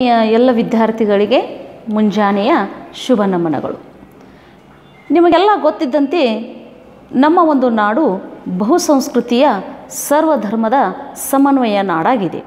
ಎಲ್ಲ ವಿದ್ಯಾರ್ಥಿಗಳಿಗೆ ಮುಂಜಾನೆಯ ಶುಭ ನಮನಗಳು ನಿಮಗೆಲ್ಲ ಗೊತ್ತಿದ್ದಂತೆ ನಮ್ಮ ಒಂದು ನಾಡು ಬಹುಸಂಸ್ಕೃತಿಯ ಸರ್ವಧರ್ಮದ ಸಮನ್ವಯ ನಾಡಾಗಿದೆ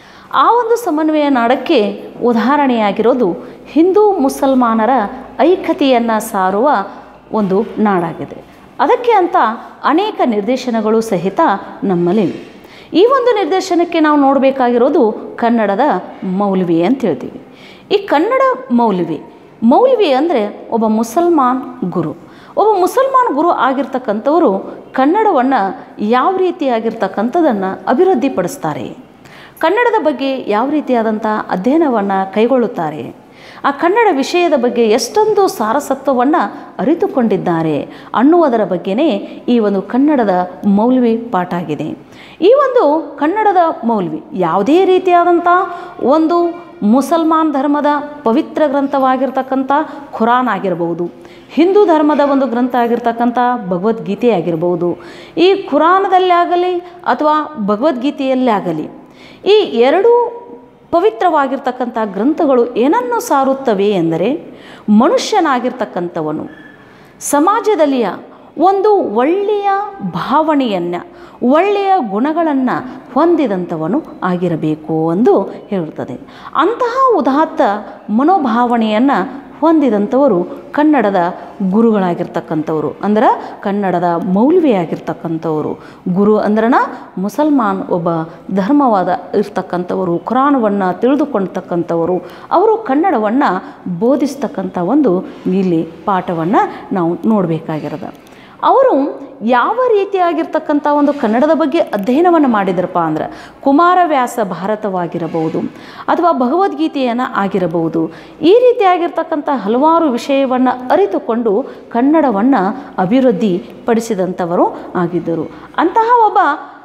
ಆ ಒಂದು ಸಮನ್ವಯ ನಾಡಕ್ಕೆ ಉದಾಹರಣೆಯಾಗಿರೋದು ಹಿಂದೂ ಮುಸಲ್ಮಾನರ ಐಕ್ಯತೆಯನ್ನು ಸಾರುವ ಒಂದು ನಾಡಾಗಿದೆ ಅದಕ್ಕೆ ಅಂತ ಅನೇಕ ನಿರ್ದೇಶನಗಳು ಸಹಿತ ನಮ್ಮಲ್ಲಿವೆ ಈ ಒಂದು ನಿರ್ದೇಶನಕ್ಕೆ ನಾವು ನೋಡಬೇಕಾಗಿರೋದು ಕನ್ನಡದ ಮೌಲ್ವಿ ಅಂತ ಹೇಳ್ತೀವಿ ಈ ಕನ್ನಡ ಮೌಲ್ವಿ ಮೌಲ್ವಿ ಅಂದರೆ ಒಬ್ಬ ಮುಸಲ್ಮಾನ್ ಗುರು ಒಬ್ಬ ಮುಸಲ್ಮಾನ್ ಗುರು ಆಗಿರ್ತಕ್ಕಂಥವರು ಕನ್ನಡವನ್ನು ಯಾವ ರೀತಿಯಾಗಿರ್ತಕ್ಕಂಥದ್ದನ್ನು ಅಭಿವೃದ್ಧಿಪಡಿಸ್ತಾರೆ ಕನ್ನಡದ ಬಗ್ಗೆ ಯಾವ ರೀತಿಯಾದಂಥ ಅಧ್ಯಯನವನ್ನು ಕೈಗೊಳ್ಳುತ್ತಾರೆ ಆ ಕನ್ನಡ ವಿಷಯದ ಬಗ್ಗೆ ಎಷ್ಟೊಂದು ಸಾರಸತ್ವವನ್ನು ಅರಿತುಕೊಂಡಿದ್ದಾರೆ ಅನ್ನುವುದರ ಬಗ್ಗೆನೇ ಈ ಒಂದು ಕನ್ನಡದ ಮೌಲ್ವಿ ಪಾಠ ಆಗಿದೆ ಈ ಒಂದು ಕನ್ನಡದ ಮೌಲ್ವಿ ಯಾವುದೇ ರೀತಿಯಾದಂಥ ಒಂದು ಮುಸಲ್ಮಾನ್ ಧರ್ಮದ ಪವಿತ್ರ ಗ್ರಂಥವಾಗಿರ್ತಕ್ಕಂಥ ಖುರಾನ್ ಆಗಿರಬಹುದು ಹಿಂದೂ ಧರ್ಮದ ಒಂದು ಗ್ರಂಥ ಆಗಿರ್ತಕ್ಕಂಥ ಭಗವದ್ಗೀತೆ ಆಗಿರ್ಬೋದು ಈ ಖುರಾನದಲ್ಲಿ ಆಗಲಿ ಅಥವಾ ಭಗವದ್ಗೀತೆಯಲ್ಲೇ ಆಗಲಿ ಈ ಎರಡೂ ಪವಿತ್ರವಾಗಿರ್ತಕ್ಕಂಥ ಗ್ರಂಥಗಳು ಏನನ್ನು ಸಾರುತ್ತವೆ ಎಂದರೆ ಮನುಷ್ಯನಾಗಿರ್ತಕ್ಕಂಥವನು ಸಮಾಜದಲ್ಲಿಯ ಒಂದು ಒಳ್ಳೆಯ ಭಾವನೆಯನ್ನು ಒಳ್ಳೆಯ ಗುಣಗಳನ್ನು ಹೊಂದಿದಂಥವನು ಆಗಿರಬೇಕು ಎಂದು ಹೇಳುತ್ತದೆ ಅಂತಹ ಉದಾತ್ತ ಮನೋಭಾವನೆಯನ್ನು ಹೊಂದಿದಂಥವರು ಕನ್ನಡದ ಗುರುಗಳಾಗಿರ್ತಕ್ಕಂಥವ್ರು ಅಂದ್ರೆ ಕನ್ನಡದ ಮೌಲ್ವಿಯಾಗಿರ್ತಕ್ಕಂಥವರು ಗುರು ಅಂದ್ರನ ಮುಸಲ್ಮಾನ್ ಒಬ್ಬ ಧರ್ಮವಾದ ಇರ್ತಕ್ಕಂಥವರು ಖುರಾನವನ್ನು ತಿಳಿದುಕೊಳ್ತಕ್ಕಂಥವರು ಅವರು ಕನ್ನಡವನ್ನು ಬೋಧಿಸ್ತಕ್ಕಂಥ ಒಂದು ಇಲ್ಲಿ ಪಾಠವನ್ನು ನಾವು ನೋಡಬೇಕಾಗಿರೋದು ಅವರು ಯಾವ ರೀತಿಯಾಗಿರ್ತಕ್ಕಂಥ ಒಂದು ಕನ್ನಡದ ಬಗ್ಗೆ ಅಧ್ಯಯನವನ್ನು ಮಾಡಿದ್ರಪ್ಪ ಅಂದ್ರೆ ಕುಮಾರವ್ಯಾಸ ಭಾರತವಾಗಿರಬಹುದು ಅಥವಾ ಭಗವದ್ಗೀತೆಯನ್ನು ಆಗಿರಬಹುದು ಈ ರೀತಿಯಾಗಿರ್ತಕ್ಕಂಥ ಹಲವಾರು ವಿಷಯವನ್ನು ಅರಿತುಕೊಂಡು ಕನ್ನಡವನ್ನು ಅಭಿವೃದ್ಧಿ ಪಡಿಸಿದಂಥವರು ಆಗಿದ್ದರು ಅಂತಹ ಒಬ್ಬ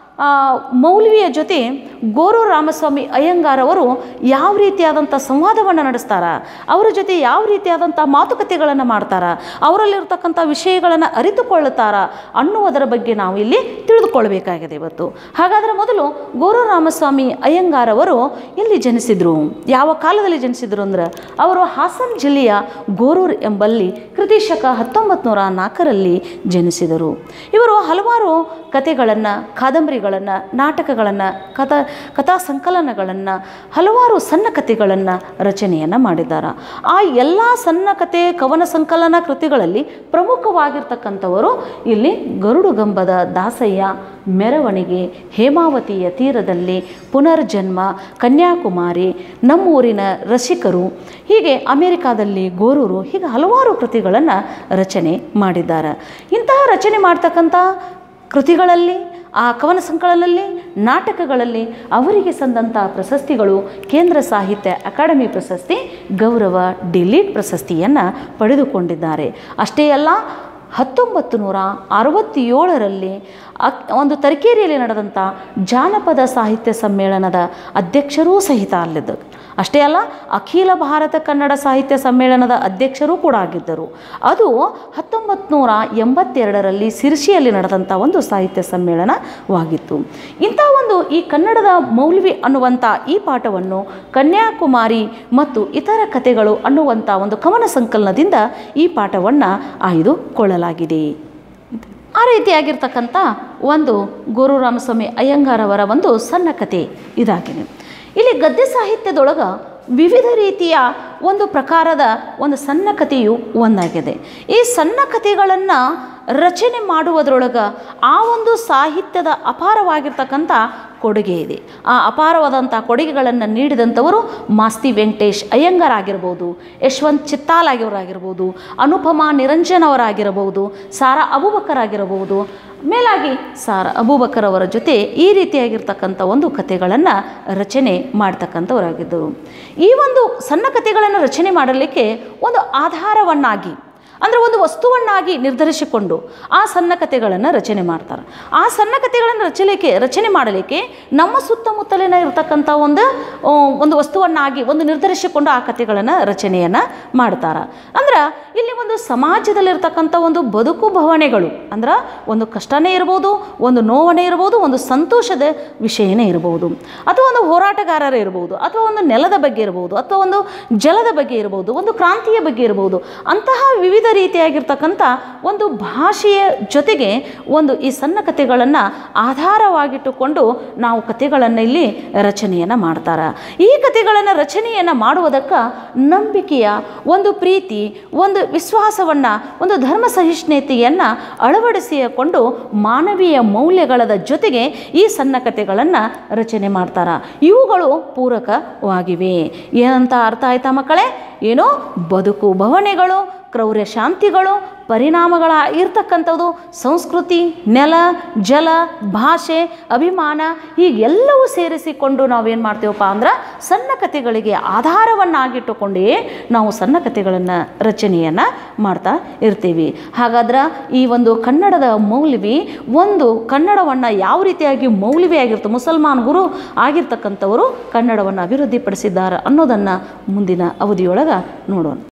ಮೌಲ್ವಿಯ ಜೊತೆ ಗೋರು ರಾಮಸ್ವಾಮಿ ಅಯ್ಯಂಗಾರ್ ಅವರು ಯಾವ ರೀತಿಯಾದಂಥ ಸಂವಾದವನ್ನು ನಡೆಸ್ತಾರ ಅವರ ಜೊತೆ ಯಾವ ರೀತಿಯಾದಂಥ ಮಾತುಕತೆಗಳನ್ನು ಮಾಡ್ತಾರ ಅವರಲ್ಲಿರ್ತಕ್ಕಂಥ ವಿಷಯಗಳನ್ನು ಅರಿತುಕೊಳ್ಳುತ್ತಾರ ಅನ್ನುವುದರ ಬಗ್ಗೆ ನಾವು ಇಲ್ಲಿ ತಿಳಿದುಕೊಳ್ಬೇಕಾಗಿದೆ ಇವತ್ತು ಹಾಗಾದರೆ ಮೊದಲು ಗೋರು ರಾಮಸ್ವಾಮಿ ಅಯ್ಯಂಗಾರ್ ಅವರು ಎಲ್ಲಿ ಜನಿಸಿದರು ಯಾವ ಕಾಲದಲ್ಲಿ ಜನಿಸಿದರು ಅಂದ್ರೆ ಅವರು ಹಾಸನ್ ಜಿಲ್ಲೆಯ ಗೋರೂರು ಎಂಬಲ್ಲಿ ಕೃತಿಶಕ ಹತ್ತೊಂಬತ್ತು ನೂರ ನಾಲ್ಕರಲ್ಲಿ ಜನಿಸಿದರು ಇವರು ಹಲವಾರು ಕತೆಗಳನ್ನು ಕಾದಂಬರಿಗಳನ್ನು ನಾಟಕಗಳನ್ನು ಕಥಾ ಕಥಾ ಸಂಕಲನಗಳನ್ನು ಹಲವಾರು ಸಣ್ಣ ಕಥೆಗಳನ್ನು ರಚನೆಯನ್ನು ಮಾಡಿದ್ದಾರೆ ಆ ಎಲ್ಲ ಸಣ್ಣ ಕತೆ ಕವನ ಸಂಕಲನ ಕೃತಿಗಳಲ್ಲಿ ಪ್ರಮುಖವಾಗಿರ್ತಕ್ಕಂಥವರು ಇಲ್ಲಿ ಗರುಡುಗಂಬದ ದಾಸಯ್ಯ ಮೆರವಣಿಗೆ ಹೇಮಾವತಿಯ ತೀರದಲ್ಲಿ ಪುನರ್ಜನ್ಮ ಕನ್ಯಾಕುಮಾರಿ ನಮ್ಮೂರಿನ ರಸಿಕರು ಹೀಗೆ ಅಮೆರಿಕಾದಲ್ಲಿ ಗೋರೂರು ಹೀಗೆ ಹಲವಾರು ಕೃತಿಗಳನ್ನು ರಚನೆ ಮಾಡಿದ್ದಾರೆ ಇಂತಹ ರಚನೆ ಮಾಡ್ತಕ್ಕಂಥ ಕೃತಿಗಳಲ್ಲಿ ಆ ಕವನ ಸಂಕಲನಲ್ಲಿ ನಾಟಕಗಳಲ್ಲಿ ಅವರಿಗೆ ಸಂದಂಥ ಪ್ರಶಸ್ತಿಗಳು ಕೇಂದ್ರ ಸಾಹಿತ್ಯ ಅಕಾಡೆಮಿ ಪ್ರಶಸ್ತಿ ಗೌರವ ಡಿಲೀಟ್ ಪ್ರಶಸ್ತಿಯನ್ನು ಪಡೆದುಕೊಂಡಿದ್ದಾರೆ ಅಷ್ಟೇ ಅಲ್ಲ ಹತ್ತೊಂಬತ್ತು ನೂರ ಅರವತ್ತೇಳರಲ್ಲಿ ಅಕ್ ಒಂದು ತರೀಕೆರೆಯಲ್ಲಿ ನಡೆದಂಥ ಜಾನಪದ ಸಾಹಿತ್ಯ ಸಮ್ಮೇಳನದ ಅಧ್ಯಕ್ಷರೂ ಸಹಿತ ಅಲ್ಲಿದ್ದರು ಅಷ್ಟೇ ಅಲ್ಲ ಅಖಿಲ ಭಾರತ ಕನ್ನಡ ಸಾಹಿತ್ಯ ಸಮ್ಮೇಳನದ ಅಧ್ಯಕ್ಷರೂ ಕೂಡ ಆಗಿದ್ದರು ಅದು ಹತ್ತೊಂಬತ್ತು ನೂರ ಎಂಬತ್ತೆರಡರಲ್ಲಿ ಸಿರ್ಸಿಯಲ್ಲಿ ನಡೆದಂಥ ಒಂದು ಸಾಹಿತ್ಯ ಸಮ್ಮೇಳನವಾಗಿತ್ತು ಇಂಥ ಒಂದು ಈ ಕನ್ನಡದ ಮೌಲ್ವಿ ಅನ್ನುವಂಥ ಈ ಪಾಠವನ್ನು ಕನ್ಯಾಕುಮಾರಿ ಮತ್ತು ಇತರ ಕಥೆಗಳು ಅನ್ನುವಂಥ ಒಂದು ಕವನ ಸಂಕಲನದಿಂದ ಈ ಪಾಠವನ್ನು ಆಯ್ದುಕೊಳ್ಳಲಾಗಿದೆ ಆ ರೀತಿಯಾಗಿರ್ತಕ್ಕಂಥ ಒಂದು ಗುರು ರಾಮಸ್ವಾಮಿ ಅಯ್ಯಂಗಾರ್ ಅವರ ಒಂದು ಸಣ್ಣ ಕತೆ ಇದಾಗಿದೆ ಇಲ್ಲಿ ಗದ್ಯ ಸಾಹಿತ್ಯದೊಳಗೆ ವಿವಿಧ ರೀತಿಯ ಒಂದು ಪ್ರಕಾರದ ಒಂದು ಸಣ್ಣ ಕಥೆಯು ಒಂದಾಗಿದೆ ಈ ಸಣ್ಣ ಕಥೆಗಳನ್ನು ರಚನೆ ಮಾಡುವುದರೊಳಗೆ ಆ ಒಂದು ಸಾಹಿತ್ಯದ ಅಪಾರವಾಗಿರ್ತಕ್ಕಂಥ ಕೊಡುಗೆ ಇದೆ ಆ ಅಪಾರವಾದಂಥ ಕೊಡುಗೆಗಳನ್ನು ನೀಡಿದಂಥವರು ಮಾಸ್ತಿ ವೆಂಕಟೇಶ್ ಅಯ್ಯಂಗಾರ್ ಆಗಿರ್ಬೋದು ಯಶವಂತ್ ಚಿತ್ತಾಲ್ ಆಗಿವರಾಗಿರ್ಬೋದು ಅನುಪಮಾ ನಿರಂಜನ್ ಅವರಾಗಿರಬಹುದು ಸಾರಾ ಅಬೂಬಕರ್ ಆಗಿರಬಹುದು ಮೇಲಾಗಿ ಸಾರ ಅಬೂಬಕರ್ ಅವರ ಜೊತೆ ಈ ರೀತಿಯಾಗಿರ್ತಕ್ಕಂಥ ಒಂದು ಕಥೆಗಳನ್ನು ರಚನೆ ಮಾಡ್ತಕ್ಕಂಥವರಾಗಿದ್ದರು ಈ ಒಂದು ಸಣ್ಣ ಕಥೆಗಳನ್ನು ರಚನೆ ಮಾಡಲಿಕ್ಕೆ ಒಂದು ಆಧಾರವನ್ನಾಗಿ ಅಂದರೆ ಒಂದು ವಸ್ತುವನ್ನಾಗಿ ನಿರ್ಧರಿಸಿಕೊಂಡು ಆ ಸಣ್ಣ ಕಥೆಗಳನ್ನು ರಚನೆ ಮಾಡ್ತಾರೆ ಆ ಸಣ್ಣ ಕಥೆಗಳನ್ನು ರಚಲಿಕ್ಕೆ ರಚನೆ ಮಾಡಲಿಕ್ಕೆ ನಮ್ಮ ಸುತ್ತಮುತ್ತಲಿನ ಇರತಕ್ಕಂಥ ಒಂದು ಆ, ಒಂದು ವಸ್ತುವನ್ನಾಗಿ ಒಂದು ನಿರ್ಧರಿಸಿಕೊಂಡು ಆ ಕಥೆಗಳನ್ನು ರಚನೆಯನ್ನು ಮಾಡ್ತಾರೆ ಅಂದ್ರೆ ಇಲ್ಲಿ ಒಂದು ಸಮಾಜದಲ್ಲಿರ್ತಕ್ಕಂಥ ಒಂದು ಬದುಕು ಭವನೆಗಳು ಅಂದ್ರೆ ಒಂದು ಕಷ್ಟನೇ ಇರ್ಬೋದು ಒಂದು ನೋವನೇ ಇರ್ಬೋದು ಒಂದು ಸಂತೋಷದ ವಿಷಯನೇ ಇರ್ಬೋದು ಅಥವಾ ಒಂದು ಹೋರಾಟಗಾರರೇ ಇರ್ಬೋದು ಅಥವಾ ಒಂದು ನೆಲದ ಬಗ್ಗೆ ಇರ್ಬೋದು ಅಥವಾ ಒಂದು ಜಲದ ಬಗ್ಗೆ ಇರ್ಬೋದು ಒಂದು ಕ್ರಾಂತಿಯ ಬಗ್ಗೆ ಇರ್ಬೋದು ಅಂತಹ ವಿವಿಧ ರೀತಿಯಾಗಿರ್ತಕ್ಕಂಥ ಒಂದು ಭಾಷೆಯ ಜೊತೆಗೆ ಒಂದು ಈ ಸಣ್ಣ ಕಥೆಗಳನ್ನು ಆಧಾರವಾಗಿಟ್ಟುಕೊಂಡು ನಾವು ಕಥೆಗಳನ್ನು ಇಲ್ಲಿ ರಚನೆಯನ್ನು ಮಾಡ್ತಾರೆ ಈ ಕಥೆಗಳನ್ನು ರಚನೆಯನ್ನು ಮಾಡುವುದಕ್ಕೆ ನಂಬಿಕೆಯ ಒಂದು ಪ್ರೀತಿ ಒಂದು ವಿಶ್ವಾಸವನ್ನು ಒಂದು ಧರ್ಮ ಸಹಿಷ್ಣುತೆಯನ್ನು ಅಳವಡಿಸಿಕೊಂಡು ಮಾನವೀಯ ಮೌಲ್ಯಗಳ ಜೊತೆಗೆ ಈ ಸಣ್ಣ ಕಥೆಗಳನ್ನು ರಚನೆ ಮಾಡ್ತಾರೆ ಇವುಗಳು ಪೂರಕವಾಗಿವೆ ಏನಂತ ಅರ್ಥ ಆಯ್ತಾ ಮಕ್ಕಳೇ ಏನೋ ಬದುಕು ಭವನೆಗಳು ಕ್ರೌರ್ಯ ಶಾಂತಿಗಳು ಪರಿಣಾಮಗಳ ಇರ್ತಕ್ಕಂಥದ್ದು ಸಂಸ್ಕೃತಿ ನೆಲ ಜಲ ಭಾಷೆ ಅಭಿಮಾನ ಹೀಗೆಲ್ಲವೂ ಸೇರಿಸಿಕೊಂಡು ನಾವೇನು ಮಾಡ್ತೀವಪ್ಪ ಅಂದ್ರೆ ಸಣ್ಣ ಕಥೆಗಳಿಗೆ ಆಧಾರವನ್ನಾಗಿಟ್ಟುಕೊಂಡೇ ನಾವು ಸಣ್ಣ ಕಥೆಗಳನ್ನು ರಚನೆಯನ್ನು ಮಾಡ್ತಾ ಇರ್ತೀವಿ ಹಾಗಾದ್ರೆ ಈ ಒಂದು ಕನ್ನಡದ ಮೌಲ್ವಿ ಒಂದು ಕನ್ನಡವನ್ನು ಯಾವ ರೀತಿಯಾಗಿ ಮೌಲ್ವಿ ಆಗಿರುತ್ತೆ ಮುಸಲ್ಮಾನ್ ಗುರು ಆಗಿರ್ತಕ್ಕಂಥವರು ಕನ್ನಡವನ್ನು ಅಭಿವೃದ್ಧಿಪಡಿಸಿದ್ದಾರೆ ಅನ್ನೋದನ್ನು ಮುಂದಿನ ಅವಧಿಯೊಳಗೆ ನೋಡೋಣ